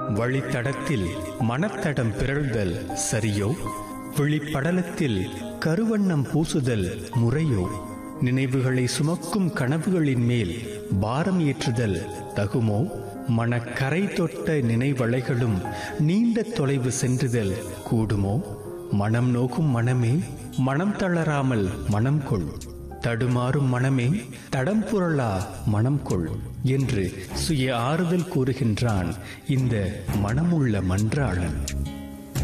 வழித்தடத்தில் மனத்தடம் பிறழ்தல் சரியோ விழிப்படலத்தில் கருவண்ணம் பூசுதல் முறையோ நினைவுகளை சுமக்கும் கனவுகளின் மேல் பாரம் ஏற்றுதல் தகுமோ மனக்கரை தொட்ட நினைவலைகளும் நீண்ட தொலைவு சென்றுதல் கூடுமோ மனம் நோக்கும் மனமே மனம் தளராமல் மனம் கொள் தடுமாறும் மனமே தடம் புரளா மனம் கொள் என்று சுய ஆறுதல் கூறுகின்றான் இந்த மனமுள்ள மன்றாளன்